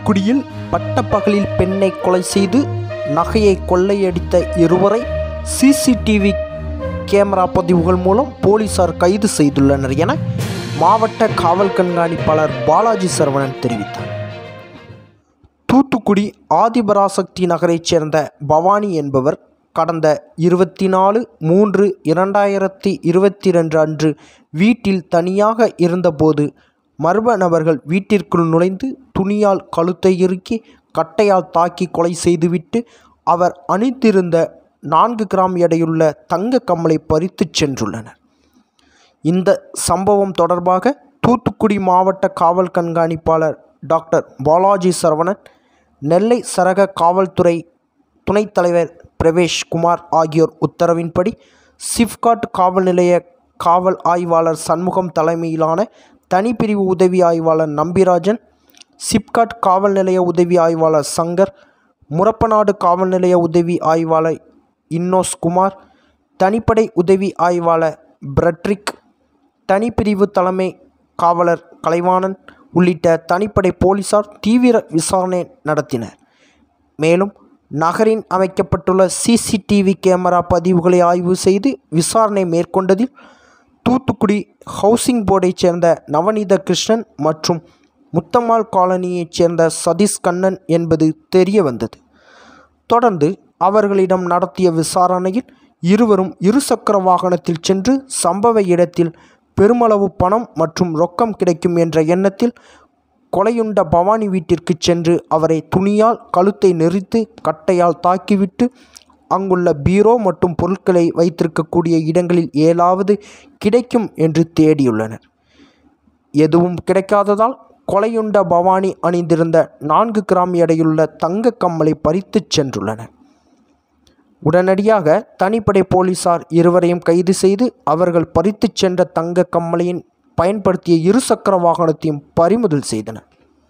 தூத்துக்குடியில் பட்டப்பகலில் பெண்ணை கொலை செய்து நகையை கொள்ளையடித்த இருவரை சிசிடிவி கேமரா பதிவுகள் மூலம் போலீசார் கைது செய்துள்ளனர் என மாவட்ட காவல் கண்காணிப்பாளர் பாலாஜி சரவணன் தெரிவித்தார் தூத்துக்குடி ஆதிபராசக்தி நகரைச் சேர்ந்த பவானி என்பவர் கடந்த இருபத்தி நாலு மூன்று இரண்டாயிரத்தி இருபத்தி ரெண்டு அன்று வீட்டில் தனியாக இருந்தபோது மர்ம நபர்கள் வீட்டிற்குள் நுழைந்து துணியால் கழுத்தை இறுக்கி கட்டையால் தாக்கி கொலை செய்துவிட்டு அவர் அணிந்திருந்த நான்கு கிராம் எடையுள்ள தங்க கம்மலை பறித்துச் சென்றுள்ளனர் இந்த சம்பவம் தொடர்பாக தூத்துக்குடி மாவட்ட காவல் கண்காணிப்பாளர் டாக்டர் பாலாஜி சரவணன் நெல்லை சரக காவல்துறை துணைத் தலைவர் பிரவேஷ் குமார் ஆகியோர் உத்தரவின்படி சிப்காட் காவல் நிலைய காவல் ஆய்வாளர் சண்முகம் தலைமையிலான தனிப்பிரிவு உதவி ஆய்வாளர் நம்பிராஜன் சிப்காட் காவல் நிலைய உதவி ஆய்வாளர் சங்கர் முரப்பநாடு காவல் நிலைய உதவி ஆய்வாளர் இன்னோஸ் குமார் தனிப்படை உதவி ஆய்வாளர் பிரட்ரிக் தனிப்பிரிவு தலைமை காவலர் கலைவாணன் உள்ளிட்ட தனிப்படை போலீசார் தீவிர விசாரணை நடத்தினர் மேலும் நகரின் அமைக்கப்பட்டுள்ள சிசிடிவி கேமரா பதிவுகளை ஆய்வு செய்து விசாரணை மேற்கொண்டதில் தூத்துக்குடி ஹவுசிங் போர்டைச் சேர்ந்த நவநீத கிருஷ்ணன் மற்றும் முத்தம்மாள் காலனியைச் சேர்ந்த சதீஷ் கண்ணன் என்பது தெரிய வந்தது தொடர்ந்து அவர்களிடம் நடத்திய விசாரணையில் இருவரும் இருசக்கர வாகனத்தில் சென்று சம்பவ இடத்தில் பெருமளவு பணம் மற்றும் ரொக்கம் கிடைக்கும் என்ற எண்ணத்தில் கொலையுண்ட பவானி வீட்டிற்கு சென்று அவரை துணியால் கழுத்தை நெரித்து கட்டையால் தாக்கிவிட்டு அங்குள்ள பீரோ மற்றும் பொருட்களை வைத்திருக்கக்கூடிய இடங்களில் ஏதாவது கிடைக்கும் என்று தேடியுள்ளனர் எதுவும் கிடைக்காததால் கொலையுண்ட பவானி அணிந்திருந்த நான்கு கிராம் எடையுள்ள தங்க கம்மலை பறித்துச் சென்றுள்ளனர் உடனடியாக தனிப்படை போலீசார் இருவரையும் கைது செய்து அவர்கள் பறித்துச் சென்ற தங்க கம்மலையின் பயன்படுத்திய இருசக்கர வாகனத்தையும் பறிமுதல் செய்தனர்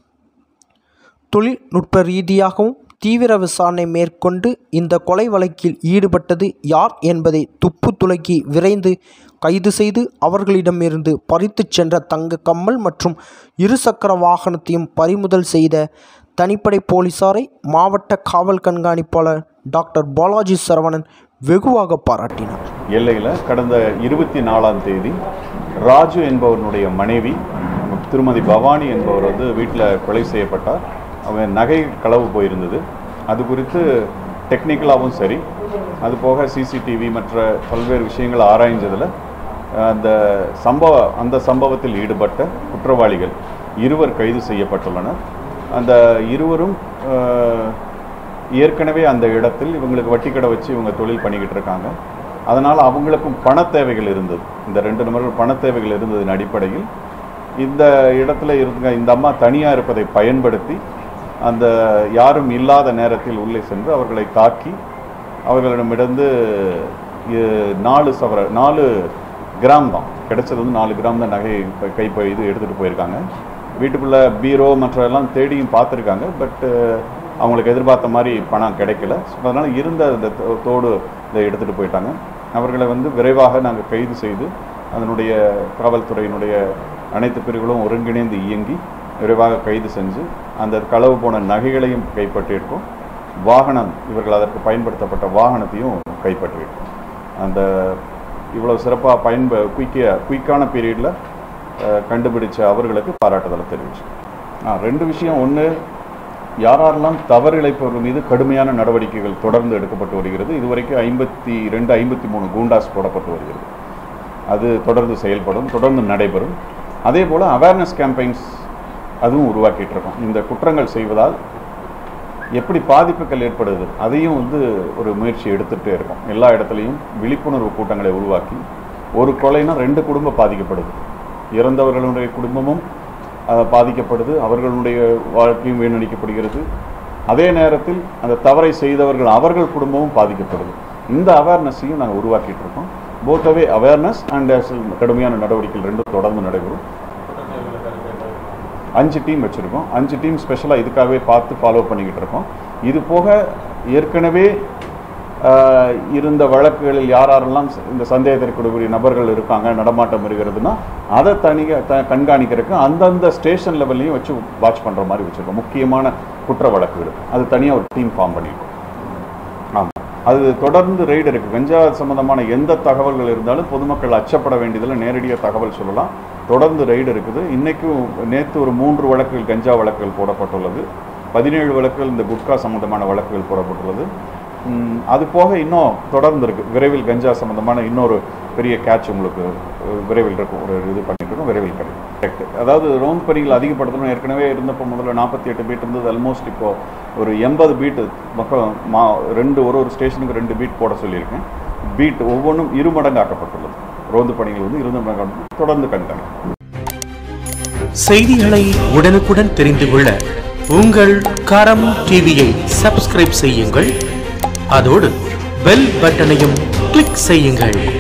தொழில்நுட்ப ரீதியாகவும் தீவிர விசாரணை மேற்கொண்டு இந்த கொலை வழக்கில் ஈடுபட்டது யார் என்பதை துப்பு துலக்கி விரைந்து கைது செய்து அவர்களிடமிருந்து பறித்துச் சென்ற தங்க கம்மல் மற்றும் இருசக்கர வாகனத்தையும் பறிமுதல் செய்த தனிப்படை போலீசாரை மாவட்ட காவல் கண்காணிப்பாளர் டாக்டர் பாலாஜி சரவணன் வெகுவாக பாராட்டினார் எல்லையில் கடந்த இருபத்தி நாலாம் தேதி ராஜு என்பவனுடைய மனைவி திருமதி பவானி என்பவர் வந்து வீட்டில் கொலை செய்யப்பட்டார் அவன் நகை களவு போயிருந்தது அது குறித்து டெக்னிக்கலாகவும் சரி அது போக சிசிடிவி மற்ற பல்வேறு விஷயங்கள் ஆராய்ஞ்சதில் அந்த சம்பவ அந்த சம்பவத்தில் ஈடுபட்ட குற்றவாளிகள் இருவர் கைது செய்யப்பட்டுள்ளனர் அந்த இருவரும் அஹ், ஏற்கனவே அந்த இடத்தில் இவங்களுக்கு வட்டி கடை வச்சு இவங்க தொழில் பண்ணிக்கிட்டு இருக்காங்க அதனால் அவங்களுக்கும் பண தேவைகள் இருந்தது இந்த ரெண்டு நபர்கள் பண தேவைகள் இருந்ததின் அடிப்படையில் இந்த இடத்துல இருந்த இந்த அம்மா தனியாக இருப்பதை பயன்படுத்தி அந்த யாரும் இல்லாத நேரத்தில் உள்ளே சென்று அவர்களை தாக்கி அவர்களிடமிருந்து இ- நாலு சவர நாலு கிராம் தான் கிடைச்சது வந்து நாலு கிராம் தான் நகை இப்ப கை போய் இது எடுத்துகிட்டு போயிருக்காங்க வீட்டுக்குள்ளே பீரோ மற்ற எல்லாம் தேடியும் பார்த்துருக்காங்க பட் அவங்களுக்கு எதிர்பார்த்த மாதிரி பணம் கிடைக்கல ஸோ அதனால் இருந்த அந்த தோ- தோடு இதை எடுத்துகிட்டு போயிட்டாங்க அவர்களை வந்து விரைவாக நாங்கள் கைது செய்து அதனுடைய காவல்துறையினுடைய அனைத்து பிரிவுகளும் ஒருங்கிணைந்து இயங்கி விரைவாக கைது செஞ்சு அந்த களவு போன நகைகளையும் கைப்பற்றியிருக்கோம் வாகனம் இவர்கள் அதற்கு பயன்படுத்தப்பட்ட வாகனத்தையும் கைப்பற்றியிருக்கோம் அந்த இவ்வளவு சிறப்பாக பயன்ப குயிக்க குயிக்கான பீரியடில் கண்டுபிடிச்ச அவர்களுக்கு பாராட்டுதலை தெரிவிச்சோம் ஆ ரெண்டு விஷயம் ஒன்று யாரெல்லாம் தவறு இழைப்பவர்கள் மீது கடுமையான நடவடிக்கைகள் தொடர்ந்து எடுக்கப்பட்டு வருகிறது இதுவரைக்கும் ஐம்பத்தி ரெண்டு ஐம்பத்தி மூணு கூண்டாஸ் போடப்பட்டு வருகிறது அது தொடர்ந்து செயல்படும் தொடர்ந்து நடைபெறும் அதே போல் அவேர்னஸ் கேம்பெயின்ஸ் அதுவும் உருவாக்கிட்டு இருக்கோம் இந்த குற்றங்கள் செய்வதால் எப்படி பாதிப்புகள் ஏற்படுது அதையும் வந்து ஒரு முயற்சி எடுத்துகிட்டே இருக்கோம் எல்லா இடத்துலையும் விழிப்புணர்வு கூட்டங்களை உருவாக்கி ஒரு கொலைனா ரெண்டு குடும்பம் பாதிக்கப்படுது இறந்தவர்களுடைய குடும்பமும் அஹ், பாதிக்கப்படுது அவர்களுடைய வாழ்க்கையும் வீணடிக்கப்படுகிறது அதே நேரத்தில் அந்த தவறை செய்தவர்கள் அவர்கள் குடும்பமும் பாதிக்கப்படுது இந்த அவேர்னஸையும் நாங்கள் உருவாக்கிட்டு இருக்கோம் போத்தவே அவேர்னஸ் அண்ட் கடுமையான நடவடிக்கைகள் ரெண்டும் தொடர்ந்து நடைபெறும் அஞ்சு டீம் வச்சுருக்கோம் அஞ்சு டீம் ஸ்பெஷலாக இதுக்காகவே பார்த்து ஃபாலோ பண்ணிக்கிட்டு இருக்கோம் இது போக ஏற்கனவே ஆஹ், இருந்த வழக்குகளில் யார் யாரெல்லாம் இந்த சந்தேகத்திற்குரிய நபர்கள் இருக்காங்க நடமாட்டம் இருக்கிறதுனா அதை தனியாக த கண்காணிக்கிறதுக்கு அந்தந்த ஸ்டேஷன் லெவல்லையும் வச்சு வாட்ச் பண்ணுற மாதிரி வச்சுருக்கோம் முக்கியமான குற்ற வழக்குகள் அது தனியாக ஒரு டீம் ஃபார்ம் பண்ணியிருக்கோம் ஆமாம் அது தொடர்ந்து ரெய்டு இருக்குது கஞ்சா சம்மந்தமான எந்த தகவல்கள் இருந்தாலும் பொதுமக்கள் அச்சப்பட வேண்டியதில் நேரடியாக தகவல் சொல்லலாம் தொடர்ந்து ரெய்டு இருக்குது இன்றைக்கும் நேற்று ஒரு மூன்று வழக்குகள் கஞ்சா வழக்குகள் போடப்பட்டுள்ளது பதினேழு வழக்குகள் இந்த குட்கா சம்மந்தமான வழக்குகள் போடப்பட்டுள்ளது ம், அது போக இன்னும் தொடர்ந்து இருக்கு விரைவில் கஞ்சா சம்மந்தமான இன்னொரு பெரிய கேட்ச் உங்களுக்கு அஹ், விரைவில் இருக்கும் ஒரு இது பண்ணிட்டு இருக்கோம் விரைவில் கிடைக்கும் Correct. அதாவது ரோந்து பணிகள் அதிகப்படுத்தணும் ஏற்கனவே இருந்தப்போ முதல்ல நாற்பத்தி எட்டு பீட் இருந்தது ஆல்மோஸ்ட் இப்போ ஒரு எண்பது பீட்டு மக்கள் மா ரெண்டு ஒரு ஒரு ஸ்டேஷனுக்கு ரெண்டு பீட் போட சொல்லியிருக்கேன் பீட் ஒவ்வொன்றும் இரு மடங்காக்கப்பட்டுள்ளது ரோந்து பணிகள் வந்து இரு மடங்கு தொடர்ந்து கண்காணி செய்திகளை உடனுக்குடன் தெரிந்து கொள்ள உங்கள் கரம் டிவியை சப்ஸ்கிரைப் செய்யுங்கள் அதோடு பெல் பட்டனையும் கிளிக் செய்யுங்கள்